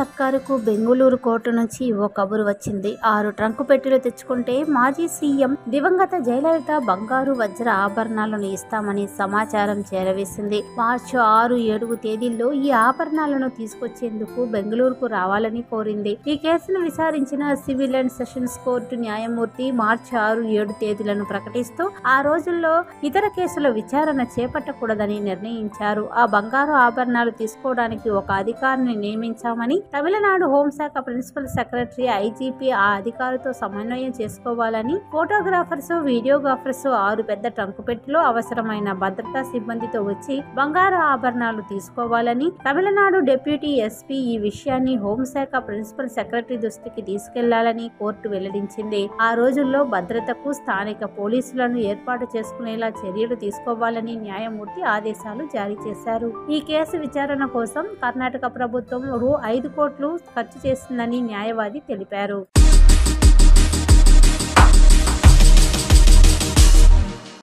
సర్కారుకు Bengaluru court నుంచి ఓ కబురు వచ్చింది ఆరు ట్రంకు పెట్టెలు తెచ్చుకుంటే మాజీ సీఎం దివంగత జయలలిత బంగారు వజ్ర ఆభరణాలను ఇస్తామని సమాచారం చేరవేసింది మార్చి ఆరు ఏడుగు తేదీల్లో ఈ ఆభరణాలను తీసుకొచ్చేందుకు బెంగళూరుకు రావాలని కోరింది ఈ కేసును విచారించిన సివిల్ అండ్ సెషన్స్ కోర్టు న్యాయమూర్తి మార్చి ఆరు ఏడు తేదీలను ప్రకటిస్తూ ఆ రోజుల్లో ఇతర కేసుల విచారణ చేపట్టకూడదని నిర్ణయించారు ఆ బంగారు ఆభరణాలు తీసుకోవడానికి ఒక అధికారిని నియమించామని తమిళనాడు హోంశాఖ ప్రిన్సిపల్ సెక్రటరీ ఐజీపీ ఆ అధికారితో సమన్వయం చేసుకోవాలని ఫోటోగ్రాఫర్స్ వీడియోగ్రాఫర్స్ ఆరు పెద్ద ట్రంకు పెట్టెలో అవసరమైన భద్రతా సిబ్బందితో వచ్చి బంగారు ఆభరణాలు తీసుకోవాలని తమిళనాడు డిప్యూటీ ఎస్పీ ఈ విషయాన్ని హోంశాఖ ప్రిన్సిపల్ సెక్రటరీ దృష్టికి తీసుకెళ్లాలని కోర్టు వెల్లడించింది ఆ రోజుల్లో భద్రతకు స్థానిక పోలీసులను ఏర్పాటు చేసుకునేలా చర్యలు తీసుకోవాలని న్యాయమూర్తి ఆదేశాలు జారీ చేశారు ఈ కేసు విచారణ కోసం కర్ణాటక ప్రభుత్వం రూ ఐదు కోట్లు ఖర్చు చేసిందని న్యాయవాది తెలిపారు